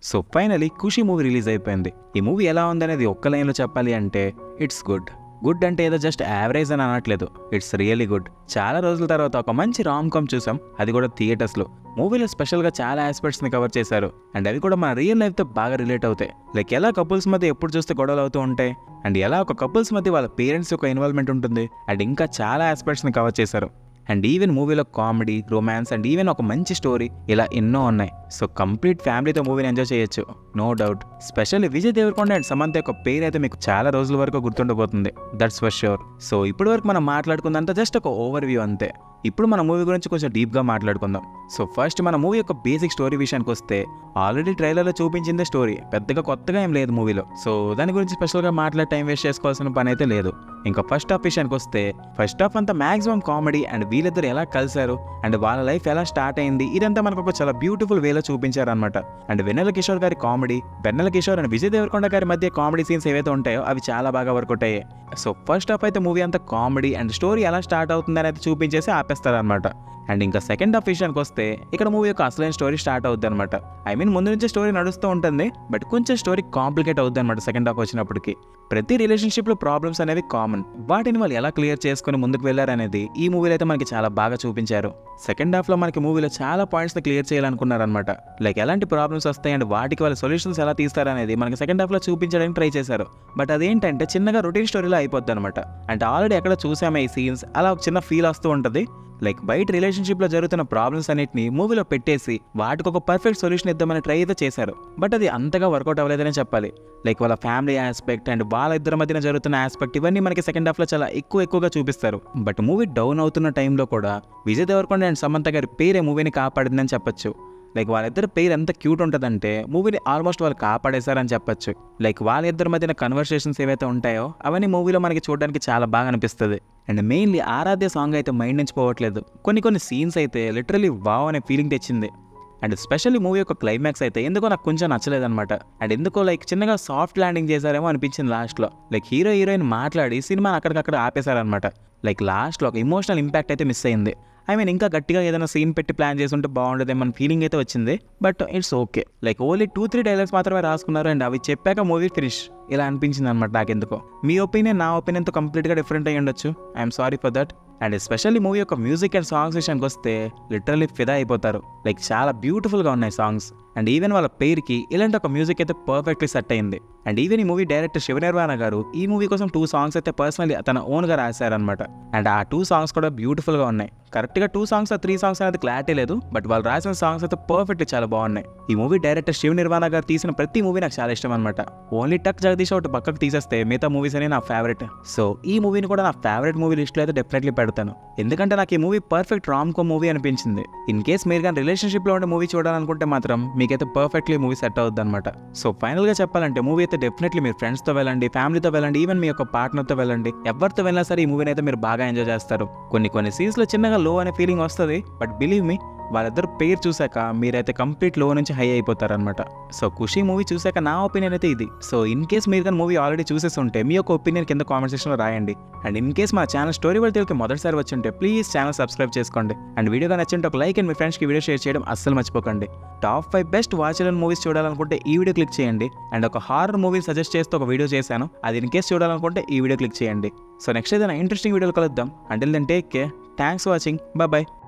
so finally Kushi movie release అయిపోయింది ఈ movie ఎలా ఉందనేది ఒక్క లైన్లో చెప్పాలి అంటే ఇట్స్ గుడ్ గుడ్ అంటే ఏదో జస్ట్ యావరేజ్ అని అనట్లేదు ఇట్స్ రియలీ గుడ్ చాలా రోజుల తర్వాత ఒక మంచి రామ్ కామ్ చూసాం అది కూడా థియేటర్స్లో మూవీలో స్పెషల్గా చాలా ఆస్పెక్ట్స్ని కవర్ చేశారు అండ్ అవి కూడా మన రియల్ లైఫ్తో బాగా రిలేట్ అవుతాయి లైక్ ఎలా కపుల్స్ మధ్య ఎప్పుడు చూస్తే గొడవలు అవుతూ ఉంటాయి అండ్ ఎలా ఒక కపుల్స్ మధ్య వాళ్ళ పేరెంట్స్ యొక్క ఇన్వాల్వ్మెంట్ ఉంటుంది అండ్ ఇంకా చాలా ఆస్పెక్ట్స్ని కవర్ చేశారు అండ్ ఈవెన్ మూవీలో కామెడీ రొమాన్స్ అండ్ ఈవెన్ ఒక మంచి స్టోరీ ఇలా ఎన్నో ఉన్నాయి సో కంప్లీట్ ఫ్యామిలీతో మూవీని ఎంజాయ్ చేయొచ్చు no doubt specially Vijay Deverakonda and Samantha యొక్క పేరు అయితే మీకు చాలా రోజుల వరకు గుర్తుండిపోతుంది దట్స్ ఫర్ షూర్ సో ఇప్పటి వరకు మనం మాట్లాడుకుందంతా జస్ట్ ఒక ఓవర్ వ్యూ అంతే ఇప్పుడు మన మూవీ గురించి కొంచెం డీప్గా మాట్లాడుకుందాం సో ఫస్ట్ మన మూవీ యొక్క బేసిక్ స్టోరీ విషయానికి వస్తే ఆల్రెడీ ట్రైలర్లో చూపించిందే స్టోరీ పెద్దగా కొత్తగా ఏం లేదు మూవీలో సో దాని గురించి స్పెషల్గా మాట్లాడే టైం వేస్ట్ చేసుకోవాల్సిన పని అయితే లేదు ఇంకా ఫస్ట్ హాఫ్ విషయానికి వస్తే ఫస్ట్ హాఫ్ అంతా మాక్సిమం కామెడీ అండ్ వీళ్ళిద్దరు ఎలా కలిశారు అండ్ వాళ్ళ లైఫ్ ఎలా స్టార్ట్ అయింది ఇదంతా మనకు ఒక చాలా బ్యూటిఫుల్ వేలో చూపించారనమాట అండ్ వెన్నెల కిషోర్ గారి కామెడీ వెన్నెల కిషోర్ అండ్ విజయ్ దేవరకొండ గారి మధ్య కామెడీ సీన్స్ ఏవైతే ఉంటాయో అవి చాలా బాగా వర్కౌట్ అయ్యాయి సో ఫస్ట్ హాఫ్ అయితే మూవీ అంతా కామెడీ అండ్ స్టోరీ ఎలా స్టార్ట్ అవుతుంది అనేది చూపించేసి ఆపేస్తారనమాట అండ్ ఇంకా సెకండ్ హాఫ్ విషయానికి వస్తే ఇక్కడ మూవీ యొక్క అసలైన స్టోరీ స్టార్ట్ అవుద్ది అనమాట ఐ మీన్ ముందు నుంచి స్టోరీ నడుస్తూ ఉంటుంది బట్ కొంచెం స్టోరీ కాంప్లికేట్ అవుద్ది అనమాట సెకండ్ హాఫ్ వచ్చినప్పటికి ప్రతి రిలేషన్షిప్లో ప్రాబ్లమ్స్ అనేవి కామన్ వాటిని వాళ్ళు ఎలా క్లియర్ చేసుకుని ముందుకు వెళ్ళారనేది ఈ మూవీలో అయితే మనకి చాలా బాగా చూపించారు సెకండ్ హాఫ్లో మనకి మూవీలో చాలా పాయింట్స్ని క్లియర్ చేయాలనుకున్నారనమాట లైక్ ఎలాంటి ప్రాబ్లమ్స్ వస్తాయి అండ్ వాటికి వాళ్ళ సొల్యూషన్స్ ఎలా తీస్తారనేది మనకి సెకండ్ హాఫ్లో చూపించడానికి ట్రై చేశారు బట్ అదేంటంటే చిన్నగా రొటీన్ స్టోరీలో అయిపోద్ది అనమాట అంటే ఆల్రెడీ ఎక్కడ చూసామే ఈ సీన్స్ అలా ఒక చిన్న ఫీల్ వస్తూ ఉంటుంది లైక్ బయట రిలేషన్షిప్లో జరుగుతున్న ప్రాబ్లమ్స్ అన్నిటిని మూవీలో పెట్టేసి వాటికి ఒక పర్ఫెక్ట్ సొల్యూషన్ ఇద్దామని ట్రై అయితే చేశారు బట్ అది అంతగా వర్కౌట్ అవ్వలేదనే చెప్పాలి లైక్ వాళ్ళ ఫ్యామిలీ ఆస్పెక్ట్ అండ్ వాళ్ళ ఇద్దరి మధ్యన జరుగుతున్న ఆస్పెక్ట్ ఇవన్నీ మనకి సెకండ్ హాఫ్లో చాలా ఎక్కువ ఎక్కువగా చూపిస్తారు బట్ మూవీ డౌన్ అవుతున్న టైంలో కూడా విజయ్ దేవరకొండ అండ్ సమంత గారి పేరే మూవీని కాపాడిందని చెప్పొచ్చు లైక్ వాళ్ళిద్దరి పేరు ఎంత క్యూట్ ఉంటుందంటే మూవీని ఆల్మోస్ట్ వాళ్ళు కాపాడేశారని చెప్పొచ్చు లైక్ వాళ్ళిద్దరి మధ్యన కన్వర్సేషన్స్ ఏవైతే ఉంటాయో అవన్నీ మూవీలో మనకి చూడడానికి చాలా బాగా అనిపిస్తుంది అండ్ మెయిన్లీ ఆరాధ్య సాంగ్ అయితే మైండ్ నుంచి పోవట్లేదు కొన్ని కొన్ని సీన్స్ అయితే లిటరలీ వావ్ అనే ఫీలింగ్ తెచ్చింది అండ్ స్పెషల్లీ మూవీ యొక్క క్లైమాక్స్ అయితే ఎందుకో నాకు కొంచెం నచ్చలేదన్నమాట అండ్ ఎందుకో లైక్ చిన్నగా సాఫ్ట్ ల్యాండింగ్ చేశారేమో అనిపించింది లాస్ట్లో లైక్ హీరో హీరోయిన్ మాట్లాడి సినిమాని అక్కడికక్కడ ఆపేశారనమాట లైక్ లాస్ట్లో ఒక ఇమోషనల్ ఇంపాక్ట్ అయితే మిస్ అయింది ఐ మీన్ ఇంకా గట్టిగా ఏదైనా సీన్ పెట్టి ప్లాన్ చేసి ఉంటే బాగుండదేమో ఫీలింగ్ అయితే వచ్చింది but it's okay like only two three dialogues మాత్రమే రాసుకున్నారు అండ్ అవి చెప్పాక మూవీ ఫినిష్ ఇలా అనిపించింది అనమాట నాకెందుకో మీ ఒపీనియన్ నా ఒపీనియన్తో కంప్లీట్గా డిఫరెంట్ అయ్యి ఉండొచ్చు I'm sorry for that and especially movie యొక్క మ్యూజిక్ అండ్ సాంగ్స్ విషయానికి వస్తే లిటరల్లీ ఫిదా అయిపోతారు లైక్ చాలా బ్యూటిఫుల్గా ఉన్నాయి సాంగ్స్ అండ్ ఈవెన్ వాళ్ళ పేరుకి ఇలాంటి ఒక మ్యూజిక్ అయితే పర్ఫెక్ట్లీ సెట్ అయింది అండ్ ఈవెన్ ఈ మూవీ డైరెక్టర్ శివనిర్వాణ గారు ఈ మూవీ కోసం టూ సాంగ్స్ అయితే పర్సనలీ తన ఓన్గా రాశారనమాట అండ్ ఆ టూ సాంగ్స్ కూడా బ్యూటిఫుల్గా ఉన్నాయి కరెక్ట్గా టూ సాంగ్స్ ఆ త్రీ సాంగ్స్ అనేది క్లారిటీ లేదు బట్ వాళ్ళు రాసిన సాంగ్స్ అయితే పర్ఫెక్ట్లీ చాలా బాగున్నాయి ఈ మూవీ డైరెక్టర్ శివ నిర్వాణ గారు తీసిన ప్రతి మూవీ నాకు చాలా ఇష్టం అనమాట ఓన్లీ టక్ జగదీష్ ఒకటి పక్కకు తీసేస్తే మిగతా మూవీస్ అని నా ఫేవరెట్ సో ఈ మూవీని కూడా నా ఫేవరెట్ మూవీ లిస్ట్లో అయితే డెఫినెట్లీ పెడతాను ఎందుకంటే నాకు ఈ movie perfect romcom movie అనిపించింది ఇన్ కేస్ మీరు కానీ రిలేషన్షిప్లో ఉండే మూవీ చూడాలనుకుంటే మాత్రం మీకైతే పర్ఫెక్ట్లీ మూవీ సెట్ అవుద్ది అనమాట సో ఫైనల్గా చెప్పాలంటే మూవీ అయితే డెఫినెట్లీ మీరు ఫ్రెండ్స్తో వెళ్ళండి ఫ్యామిలీతో వెళ్ళండి ఈవెన్ మీ యొక్క పార్ట్నర్తో వెళ్ళండి ఎవరితో వెళ్ళినా సరే ఈ మూవీని అయితే మీరు బాగా ఎంజాయ్ చేస్తారు కొన్ని కొన్ని సీన్స్లో చిన్నగా లో అనే ఫీలింగ్ వస్తుంది బట్ బిలీవ్ మీ వాళ్ళిద్దరు పేరు చూశాక మీరైతే కంప్లీట్ లో నుంచి హై అయిపోతారనమాట సో ఖుషి మూవీ చూశాక నా ఒపీనియన్ అయితే ఇది సో ఇన్ కేస్ మీరు కానీ మూవీ ఆల్రెడీ చూసేసి ఉంటే మీ యొక్క ఒపీనియన్ కింద కామెంట్ సెక్షన్లో రాయండి అండ్ ఇన్ కేస్ మా ఛానల్ స్టోరీ వాళ్ళ తెలుగుకి మొదటిసారి వచ్చి ఉంటే ప్లీజ్ ఛానల్ సబ్స్క్రైబ్ చేసుకోండి అండ్ వీడియోగా నచ్చింటే ఒక లైక్ అండ్ మీ ఫ్రెండ్స్కి వీడియో షేర్ చేయడం అస్సలు మర్చిపోకండి టాప్ ఫైవ్ బెస్ట్ వాచలన్ మూవీస్ చూడాలనుకుంటే ఈ వీడియో క్లిక్ చేయండి అండ్ ఒక హారర్ మూవీ సజెస్ట్ చేస్తూ ఒక వీడియో చేశాను అది ఇన్ కేస్ చూడాలనుకుంటే ఈ వీడియో క్లిక్ చేయండి సో నెక్స్ట్ ఏదైనా ఇంట్రెస్టింగ్ వీడియోలు కలుద్దాం until then take care thanks watching bye